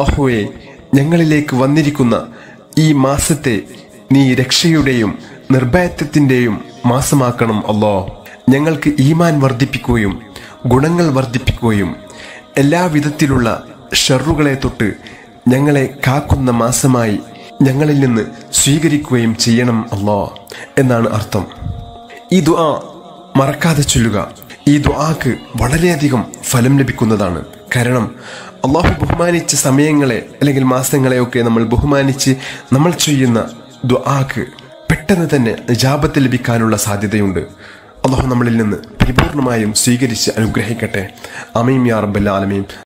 അള്ളാഹുവെ ഞങ്ങളിലേക്ക് വന്നിരിക്കുന്ന ഈ മാസത്തെ നീ രക്ഷയുടെയും നിർഭയത്വത്തിന്റെയും മാസമാക്കണം അല്ലോ ഞങ്ങൾക്ക് ഈമാൻ വർദ്ധിപ്പിക്കുകയും ഗുണങ്ങൾ വർദ്ധിപ്പിക്കുകയും എല്ലാവിധത്തിലുള്ള ഷെറുകളെ തൊട്ട് ഞങ്ങളെ കാക്കുന്ന മാസമായി ഞങ്ങളിൽ നിന്ന് സ്വീകരിക്കുകയും ചെയ്യണം അല്ലോ എന്നാണ് അർത്ഥം ഈ ദുആ മറക്കാതെ ചൊല്ലുക ഈ ദുആക്ക് വളരെയധികം ഫലം ലഭിക്കുന്നതാണ് കാരണം അള്ളാഹു ബഹുമാനിച്ച സമയങ്ങളെ അല്ലെങ്കിൽ മാസങ്ങളെയൊക്കെ നമ്മൾ ബഹുമാനിച്ച് നമ്മൾ ചെയ്യുന്ന ദുആക്ക് പെട്ടെന്ന് തന്നെ ജാപത്ത് ലഭിക്കാനുള്ള സാധ്യതയുണ്ട് അള്ളാഹു നമ്മളിൽ നിന്ന് പരിപൂർണമായും സ്വീകരിച്ച് അനുഗ്രഹിക്കട്ടെ അമീം യാ റബ്ബൽ ആലമീൻ